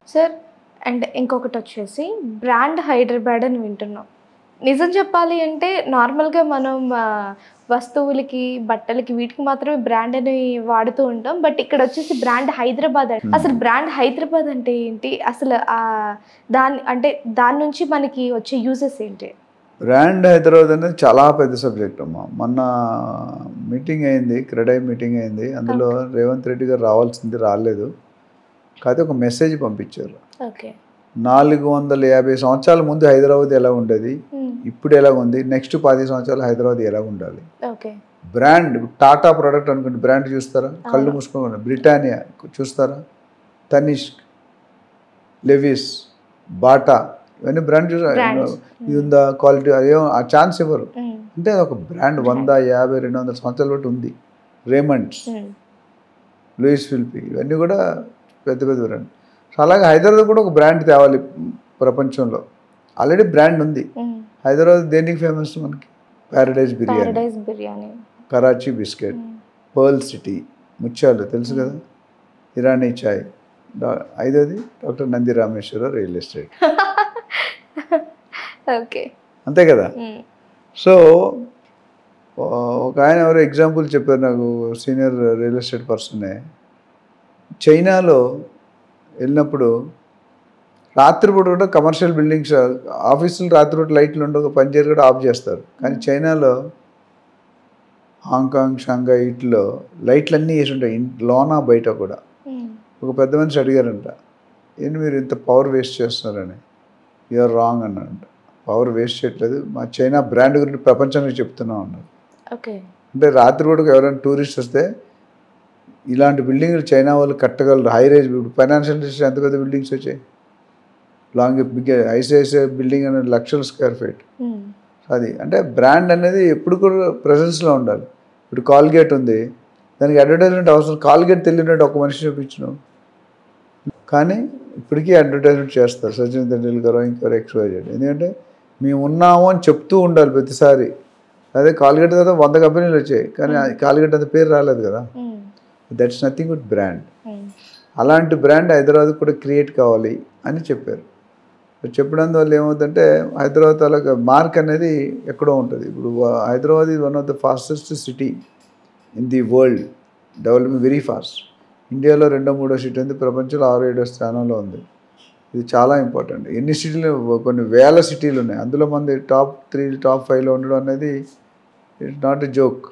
Sir and ఇంకొకటి వచ్చేసి brand Hyderabad అని వింటున్నాం నిజం చెప్పాలి అంటే నార్మల్గా మనం ఆ, వస్తువులకి బట్టలకి వీటికి మాత్రమే బ్రాండ్ అని వాడుతూ ఉంటాం బట్ ఇక్కడ వచ్చేసి బ్రాండ్ హైదరాబాద్ అంటే అసలు బ్రాండ్ హైదరాబాద్ అంటే ఏంటి అసలు ఆ దాని అంటే దాని నుంచి మనకి వచ్చే యూజెస్ ఏంటి బ్రాండ్ హైదరాబాద్ అనేది చాలా పెద్ద సబ్జెక్ట్ అమ్మా మొన్న మీటింగ్ అయింది క్రెడై మీటింగ్ అయింది అందులో రేవంత్ రెడ్డి గారు రావాల్సింది రాలేదు కాకపోతే ఒక మెసేజ్ పంపించారు ఓకే నాలుగు వందల యాభై సంవత్సరాల ముందు హైదరాబాద్ ఎలా ఉండేది ఇప్పుడు ఎలా ఉంది నెక్స్ట్ పది సంవత్సరాలు హైదరాబాద్ ఎలా ఉండాలి ఓకే బ్రాండ్ టాటా ప్రోడక్ట్ అనుకోండి బ్రాండ్ చూస్తారా కళ్ళు అవును. మూసుకోండి బ్రిటానియా చూస్తారా తనిష్క్ లెవిస్ బాటా ఇవన్నీ బ్రాండ్ చూసారా Brands. ఇది ఉందా క్వాలిటీ అదేమో ఆ ఛాన్స్ ఇవ్వరు అంటే అది ఒక బ్రాండ్ వంద యాభై రెండు వందల సంవత్సరాల బట్టి ఉంది రేమండ్స్ లూయిస్ ఫిల్పి ఇవన్నీ కూడా పెద్ద పెద్ద బ్రాండ్ సో అలాగే హైదరాబాద్ కూడా ఒక బ్రాండ్ తేవాలి ప్రపంచంలో ఆల్రెడీ బ్రాండ్ ఉంది హైదరాబాద్ దేనికి ఫేమస్ మనకి Paradise biryani Paradise biryani Karachi biscuit pearl city ముత్యాలు తెలుసు కదా ఇరానీ చాయ్ డా- ఐదోది doctor Nandi Rameshwara real estate okay అంతే కదా సో ఒక ఆయన ఎవరో ఎగ్జాంపుల్ చెప్పారు నాకు సీనియర్ రియల్ ఎస్టేట్ పర్సనే చైనాలో వెళ్ళినప్పుడు రాత్రిపూట కూడా కమర్షియల్ బిల్డింగ్స్ ఆఫీసులు రాత్రిపూట లైట్లు ఉండవు పనిచేయరు కూడా ఆఫ్ చేస్తారు కానీ చైనాలో హాంకాంగ్ షాంఘై ఇట్లో లైట్లు అన్నీ వేసి ఉంటాయి ఇన్- లోన బయట కూడా ఒక పెద్ద మనిషి అడిగారంట ఏంటి మీరు ఇంత పవర్ వేస్ట్ చేస్తున్నారని యూఆర్ రాంగ్ అన్నారంట పవర్ వేస్ట్ చేయట్లేదు మా చైనా బ్రాండ్ గురించి ప్రపంచానికి చెప్తున్నాం అన్నారు ఓకే అంటే రాత్రి కూడా ఎవరైనా టూరిస్ట్ వస్తే ఇలాంటి బిల్డింగ్లు చైనా వాళ్ళు కట్టగలరు హై రేంజ్ ఇప్పుడు ఫైనాన్షియల్ డిస్ట్రిక్ట్ ఎంత పెద్ద బిల్డింగ్స్ వచ్చాయి లాంగ్ బిగ్ ఐసిఐసిఐ బిల్డింగ్ అనేది లక్షల స్క్వేర్ ఫీట్ అది అంటే బ్రాండ్ అనేది ఎప్పుడు కూడా ప్రజెన్స్లో ఉండాలి ఇప్పుడు కాల్గేట్ ఉంది దానికి అడ్వర్టైజ్మెంట్ అవసరం కాల్గేట్ తెలియనట్టు ఒక మనిషి చూపించను కానీ ఇప్పటికీ అడ్వర్టైజ్మెంట్ చేస్తారు సచిన్ తెండూల్కర్ ఇంకెవరు ఎక్స్వైజెడ్ ఎందుకంటే మేము ఉన్నాము అని చెప్తూ ఉండాలి ప్రతిసారి అదే కాల్గేట్ తర్వాత వంద కంపెనీలు వచ్చాయి కానీ ఆ కాల్గేట్ అంత పేరు రాలేదు కదా దట్స్ నథింగ్ విత్ బ్రాండ్ అలాంటి బ్రాండ్ హైదరాబాద్ కూడా క్రియేట్ కావాలి అని చెప్పారు సో చెప్పడం వల్ల ఏమవుతుందంటే హైదరాబాద్ అలాగ మార్క్ అనేది ఎక్కడో ఉంటుంది ఇప్పుడు వా- Hyderabad is one of the fastest city in the world developing very fast ఇండియాలో రెండో మూడో సిటీ ఉంది ప్రపంచంలో ఆరో ఏడో స్థానంలో ఉంది ఇది చాలా ఇంపార్టెంట్ ఎన్ని సిటీలు కొన్ని వేల సిటీలు ఉన్నాయి అందులో మంది టాప్ త్రీ టాప్ ఫైవ్లో ఉండడం అనేది ఇట్స్ నాట్ ఎ జోక్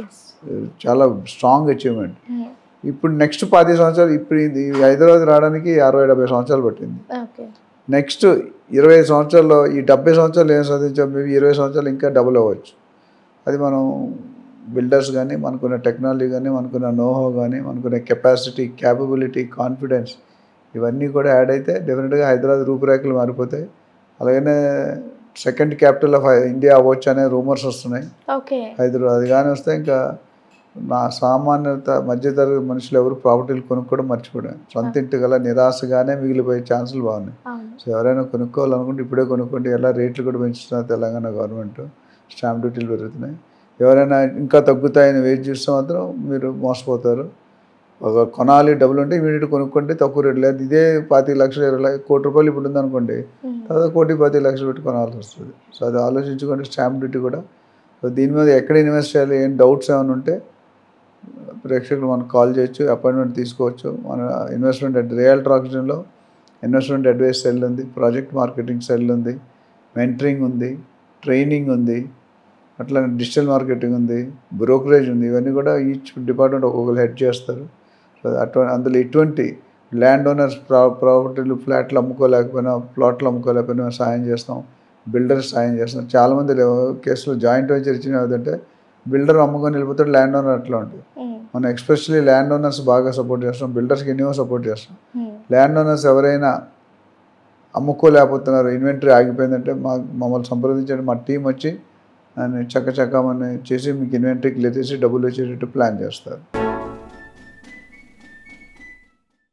చాలా స్ట్రాంగ్ అచీవ్మెంట్ ఇప్పుడు నెక్స్ట్ పది సంవత్సరాలు ఇప్పుడు ఇది హైదరాబాద్ రావడానికి అరవై డెబ్బై సంవత్సరాలు పట్టింది ఓకే నెక్స్ట్ ఇరవై సంవత్సరాల్లో ఈ డెబ్బై సంవత్సరాలు ఏం సాధించాం మేబీ ఇరవై సంవత్సరాలు ఇంకా డబుల్ అవ్వచ్చు అది మనం బిల్డర్స్ కానీ మనకున్న టెక్నాలజీ కానీ మనకున్న నోహో కానీ మనకున్న కెపాసిటీ క్యాపబిలిటీ కాన్ఫిడెన్స్ ఇవన్నీ కూడా యాడ్ అయితే డెఫినెట్గా హైదరాబాద్ రూపురేఖలు మారిపోతాయి అలాగనే సెకండ్ క్యాపిటల్ ఆఫ్ ఇండియా అవ్వచ్చు అనే రూమర్స్ వస్తున్నాయి ఓకే హైదరాబాద్ అది కానీ వస్తే ఇంకా నా సామాన్యత మధ్యతరగతి మనుషులు ఎవరు ప్రాపర్టీలు కొనుక్కోవడం మర్చిపోయారు సొంత ఇంటి గల నిరాశగానే మిగిలిపోయే ఛాన్సులు బాగున్నాయి అవును సో ఎవరైనా కొనుక్కోవాలనుకుంటే ఇప్పుడే కొనుక్కోండి ఎలా రేట్లు కూడా పెంచుతున్నారు తెలంగాణ గవర్నమెంట్ స్టాంప్ డ్యూటీలు పెరుగుతున్నాయి ఎవరైనా ఇంకా తగ్గుతాయని వెయిట్ చూస్తే మాత్రం మీరు మోసపోతారు ఒక కొనాలి డబ్బులు ఉంటే ఇమీడియట్ కొనుక్కుంటే తక్కువ రేట్లు లేదు ఇదే పాతి లక్షలు ఇరవై లక్ష- కోటి రూపాయలు ఇప్పుడు ఉందనుకోండి తర్వాత కోటి పది లక్షలు పెట్టి కొనాల్సి వస్తుంది సో అది ఆలోచించుకోండి స్టాంప్ డ్యూటీ కూడా సో దీని మీద ఎక్కడ ఇన్వెస్ట్ చేయాలి ఏం డౌట్స్ ఏమైనా ఉంటే ప్రేక్షకులు మనకు కాల్ చేయొచ్చు అపాయింట్మెంట్ తీసుకోవచ్చు మన ఇన్వెస్ట్మెంట్ అడ్ రియల్ ఆక్సిజన్లో ఇన్వెస్ట్మెంట్ అడ్వైస్ సెల్ ఉంది ప్రాజెక్ట్ మార్కెటింగ్ సెల్ ఉంది మెంటరింగ్ ఉంది ట్రైనింగ్ ఉంది అట్లా డిజిటల్ మార్కెటింగ్ ఉంది బ్రోకరేజ్ ఉంది ఇవన్నీ కూడా ఈచ్ డిపార్ట్మెంట్ ఒక్కొక్కరు హెడ్ చేస్తారు సో అటువంటి అందులో ఎటువంటి ల్యాండ్ ఓనర్స్ ప్రా ప్రాపర్టీలు ఫ్లాట్లు అమ్ముకోలేకపోయినా ప్లాట్లు అమ్ముకోలేకపోయినా సాయం చేస్తాం బిల్డర్స్ సాయం చేస్తాం చాలామంది కేసులో జాయింట్ వెంచర్ ఇచ్చిన ఏంటంటే బిల్డర్ అమ్ముకొని వెళ్ళిపోతాడు ల్యాండ్ ఓనర్ అట్లా ఉంటుంది మనం ఎస్పెషల్లీ ల్యాండ్ ఓనర్స్ బాగా సపోర్ట్ చేస్తాం బిల్డర్స్కి ఎన్నో సపోర్ట్ చేస్తాం ల్యాండ్ ఓనర్స్ ఎవరైనా అమ్ముకోలేకపోతున్నారు ఇన్వెంటరీ ఆగిపోయిందంటే మా మమ్మల్ని సంప్రదించండి మా టీం వచ్చి దాన్ని చక్క చక్కమని చేసి మీకు ఇన్వెంటరీ క్లియర్ చేసి డబ్బులు వచ్చేటట్టు ప్లాన్ చేస్తారు